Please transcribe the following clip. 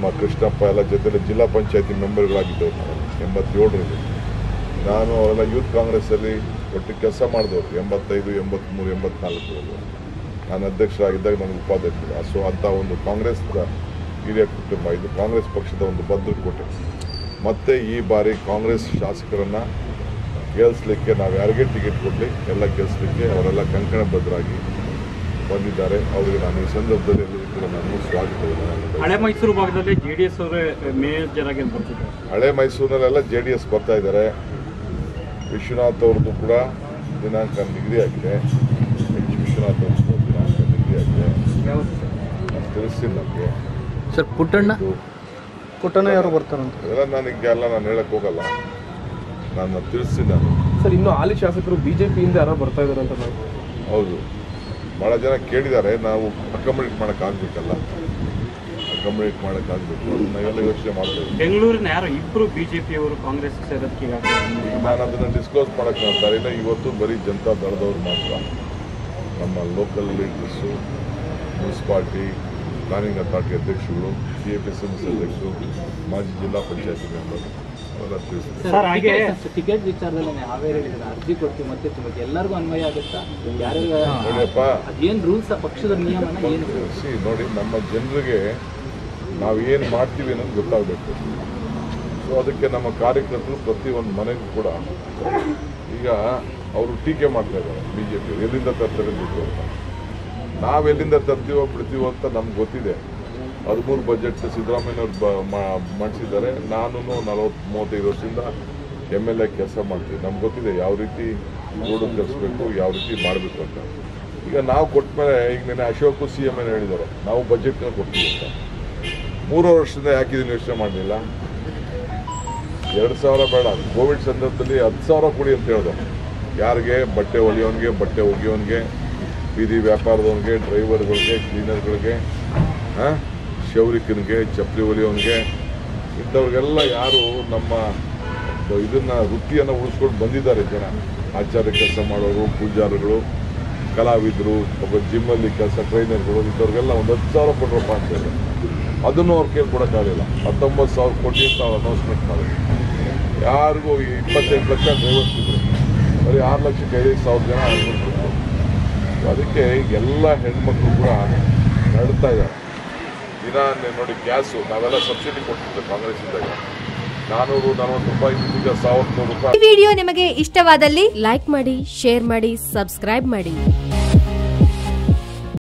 ನಮ್ಮ ಕೃಷ್ಣಪ್ಪ ಎಲ್ಲ ಜೊತೆಲಿ ಜಿಲ್ಲಾ ಪಂಚಾಯತಿ ಮೆಂಬರ್ಗಳಾಗಿದ್ದವ್ರು ನಾವು ಎಂಬತ್ತೇಳರಲ್ಲಿ ನಾನು ಅವರೆಲ್ಲ ಯೂತ್ ಕಾಂಗ್ರೆಸ್ಸಲ್ಲಿ ಒಟ್ಟಿಗೆ ಕೆಲಸ ಮಾಡಿದವರು ಎಂಬತ್ತೈದು ಎಂಬತ್ತ್ಮೂರು ಎಂಬತ್ನಾಲ್ಕರಲ್ಲಿ ನಾನು ಅಧ್ಯಕ್ಷರಾಗಿದ್ದಾಗ ನನಗೆ ಉಪಾಧ್ಯಕ್ಷರು ಸೊ ಅಂಥ ಒಂದು ಕಾಂಗ್ರೆಸ್ನ ಹಿರಿಯ ಕುಟುಂಬ ಇದು ಕಾಂಗ್ರೆಸ್ ಪಕ್ಷದ ಒಂದು ಭದ್ರಕೋಟೆ ಮತ್ತೆ ಈ ಬಾರಿ ಕಾಂಗ್ರೆಸ್ ಶಾಸಕರನ್ನು ಗೆಲ್ಲಿಸ್ಲಿಕ್ಕೆ ನಾವು ಯಾರಿಗೆ ಟಿಕೆಟ್ ಕೊಡಲಿ ಎಲ್ಲ ಗೆಲ್ಲಿಸ್ಲಿಕ್ಕೆ ಅವರೆಲ್ಲ ಕಂಕಣಬದ್ಧರಾಗಿ ಬಂದಿದ್ದಾರೆ ಅವರಿಗೆ ನಾನು ಈ ಸಂದರ್ಭದಲ್ಲಿ ಎಲ್ಲರಿಗೂ ಕೂಡ ನಾನು ಸ್ವಾಗತವನ್ನು ನಾನು ಹಳೆ ಮೈಸೂರು ಭಾಗದಲ್ಲಿ ಜೆ ಡಿ ಎಸ್ ಅವರೇ ಮೇಜರ್ ಆಗಿ ಬರ್ತಿದ್ದಾರೆ ಹಳೆ ಮೈಸೂರಿನಲ್ಲೆಲ್ಲ ಜೆ ಡಿ ಎಸ್ ಬರ್ತಾ ಇದ್ದಾರೆ ವಿಶ್ವನಾಥ್ ಅವ್ರದ್ದು ಕೂಡ ದಿನಾಂಕ ನಿಗದಿ ಆಗಿದೆ ಎಚ್ ವಿಶ್ವನಾಥ್ ಅವ್ರದ್ದು ದಿನಾಂಕ ನಿಗದಿ ಆಗಿದೆ ನಾನು ತಿಳಿಸ್ತೀನಿ ನಮಗೆ ಸರ್ ಪುಟ್ಟಣ್ಣ ಪುಟ್ಟಣ್ಣ ಯಾರು ಬರ್ತಾರಂತ ಅದೆಲ್ಲ ನನಗೆ ಎಲ್ಲ ನಾನು ಹೇಳಕ್ ಹೋಗಲ್ಲ ನಾನು ತಿಳಿಸ್ತೀನಿ ನಾನು ಸರ್ ಇನ್ನು ಹಾಲಿ ಶಾಸಕರು ಬಿಜೆಪಿಯಿಂದ ಯಾರೋ ಬರ್ತಾ ಇದಾರೆ ಅಂತ ನಾವು ಹೌದು ಭಾಳ ಜನ ಕೇಳಿದ್ದಾರೆ ನಾವು ಅಕಮಡೇಟ್ ಮಾಡೋಕ್ಕಾಗಬೇಕಲ್ಲ ಅಕಮಡೇಟ್ ಮಾಡೋಕ್ಕಾಗಬೇಕು ನಾವೆಲ್ಲ ಯೋಚನೆ ಮಾಡ್ತೇವೆ ಬೆಂಗಳೂರಿನ ಯಾರು ಇಬ್ಬರು ಬಿಜೆಪಿ ಅವರು ಕಾಂಗ್ರೆಸ್ ಸೇರೋದಕ್ಕೆ ಈಗಾಗಲೇ ನಾನು ಅದನ್ನು ಡಿಸ್ಕ್ಲೋಸ್ ಮಾಡೋಕ್ಕೆ ಅಂತಾರೆ ಇಲ್ಲ ಇವತ್ತು ಬರೀ ಜನತಾ ದಳದವ್ರು ಮಾತ್ರ ನಮ್ಮ local leaders municipality planning authority ಅಧ್ಯಕ್ಷರುಗಳು C F S M S ಅಧ್ಯಕ್ಷರು ಮಾಜಿ ಜಿಲ್ಲಾ ಪಂಚಾಯತಿ ಮೆಂಬರ್ ಅವೆಲ್ಲ ತಿಳಿಸಿದ್ದಾರೆ ಸರ್ ಹಾಗೆ ಟಿಕೆಟ್ ವಿಚಾರದಲ್ಲಿ ಹಾವೇರಿ ಹೇಳಿದ್ರೆ ಅರ್ಜಿ ಕೊಡ್ತೀವಿ ಮತ್ತೆ ತುಂಬಕ್ಕೆ ಎಲ್ಲರಿಗೂ ಅನ್ವಯ ಆಗುತ್ತಾ ಯಾರ್ಯಾರು ನೋಡಿಯಪ್ಪ ಅದೇನ್ ರೂಲ್ಸ್ ಪಕ್ಷದ ನಿಯಮನ ಏನು ಸಿ ನೋಡಿ ನಮ್ಮ ಜನರಿಗೆ ನಾವು ಏನು ಮಾಡ್ತೀವಿ ಅನ್ನೋದು ಗೊತ್ತಾಗಬೇಕು ಸೊ ಅದಕ್ಕೆ ನಮ್ಮ ಕಾರ್ಯಕರ್ತರು ಪ್ರತಿಯೊಂದು ಮನೆಗೂ ಕೂಡ ಈಗ ಅವರು ಟೀಕೆ ಮಾಡ್ತಾ ಇದ್ದಾರೆ ಬಿ ಜೆ ಪಿ ಎಲ್ಲಿಂದ ತರ್ತಾರೆ ದುಡ್ಡು ಅಂತ ನಾವು ಎಲ್ಲಿಂದ ತರ್ತೀವೋ ಬಿಡ್ತೀವೋ ಅಂತ ನಮ್ಗೆ ಗೊತ್ತಿದೆ ಹದಿಮೂರು ಬಜೆಟ್ ಸಿದ್ದರಾಮಯ್ಯವ್ರು ಬ ಮಾಡಿಸಿದ್ದಾರೆ ನಾನು ನಲವತ್ತು ಮೂವತ್ತೈದು ವರ್ಷದಿಂದ ಎಮ್ ಎಲ್ ಎ ಕೆಲಸ ಮಾಡ್ತೀವಿ ನಮ್ಗೆ ಗೊತ್ತಿದೆ ಯಾವ ರೀತಿ ರೋಡು ತರಿಸ್ಬೇಕು ಯಾವ ರೀತಿ ಮಾಡಬೇಕು ಅಂತ ಈಗ ನಾವು ಕೊಟ್ಟ ಮೇಲೆ ಈಗ ನೆನೆ ಅಶೋಕು ಸಿ ಎಮ್ ಎನ್ ಹೇಳಿದ್ದಾರೆ ನಾವು ಬಜೆಟ್ನ ಕೊಡ್ತೀವಿ ಅಂತ ಮೂರು ವರ್ಷದಿಂದ ಯಾಕೆ ಇದನ್ನು ಯೋಚನೆ ಮಾಡಲಿಲ್ಲ ಎರಡು ಸಾವಿರ ಬೇಡ ಕೋವಿಡ್ ಸಂದರ್ಭದಲ್ಲಿ ಹತ್ತು ಸಾವಿರ ಕೊಡಿ ಅಂತ ಹೇಳ್ದೆ ಯಾರಿಗೆ ಬಟ್ಟೆ ಹೊಲಿಯೋನ್ಗೆ ಬಟ್ಟೆ ಒಗೆಯೋನ್ಗೆ ಬೀದಿ ವ್ಯಾಪಾರದವನಿಗೆ ಡ್ರೈವರ್ಗಳಿಗೆ ಕ್ಲೀನರ್ಗಳಿಗೆ ಹಾಂ ಶೌರಿಕನಿಗೆ ಚಪ್ಪಲಿ ಹೊಲಿಯೋನ್ಗೆ ಇಂಥವ್ರಿಗೆಲ್ಲ ಯಾರು ನಮ್ಮ ಇದನ್ನು ವೃತ್ತಿಯನ್ನು ಉಳಿಸ್ಕೊಂಡು ಬಂದಿದ್ದಾರೆ ಜನ ಆಚಾರ್ಯ ಕೆಲಸ ಮಾಡೋರು ಪೂಜಾರಿಗಳು ಕಲಾವಿದರು ಒಬ್ಬ ಜಿಮ್ಮಲ್ಲಿ ಕೆಲಸ ಟ್ರೈನರ್ಗಳು ಇಂಥವ್ರಿಗೆಲ್ಲ ಒಂದು ಹತ್ತು ಸಾವಿರ ಕೊಟ್ಟರಪ್ಪ ಅಂತ ಹೇಳಿ ಅದನ್ನು ಅವ್ರ ಕೇಳಿ ಕೊಡೋಕ್ಕಾಗಲಿಲ್ಲ ಹತ್ತೊಂಬತ್ತು ಸಾವಿರ ಕೋಟಿ ಅಂತ ಅವ್ರು ಅನೌನ್ಸ್ಮೆಂಟ್ ಮಾಡಿದ್ರು ಯಾರಿಗೂ ಈ ಇಪ್ಪತ್ತೆಂಟು ಲಕ್ಷ ಡ್ರೈವರ್ಸ್ ಇದ್ರು ಬರೀ ಆರು ಲಕ್ಷಕ್ಕೆ ಐದೈದು ಸಾವಿರ ಜನ ಅನ್ಕೊಂಡ್ರು ಅದಕ್ಕೆ ಎಲ್ಲ ಹೆಣ್ಮಕ್ಳು ಕೂಡ ನಡ್ತಾ ಇದ್ದಾರೆ ದಿನ ನೆ- ನೋಡಿ ಗ್ಯಾಸು ನಾವೆಲ್ಲ ಸಬ್ಸಿಡಿ ಕೊಡ್ತಿದ್ದೆ ಕಾಂಗ್ರೆಸ್ ಇದ್ದಾಗ ನಾನ್ನೂರು ನಲ್ವತ್ತು ರೂಪಾಯಿ ಈಗ ಸಾವಿರದ ನೂರು ರೂಪಾಯಿ ಈ ವಿಡಿಯೋ ನಿಮಗೆ ಇಷ್ಟವಾದಲ್ಲಿ ಲೈಕ್ ಮಾಡಿ ಶೇರ್ ಮಾಡಿ ಸಬ್ಸ್ಕ್ರೈಬ್ ಮಾಡಿ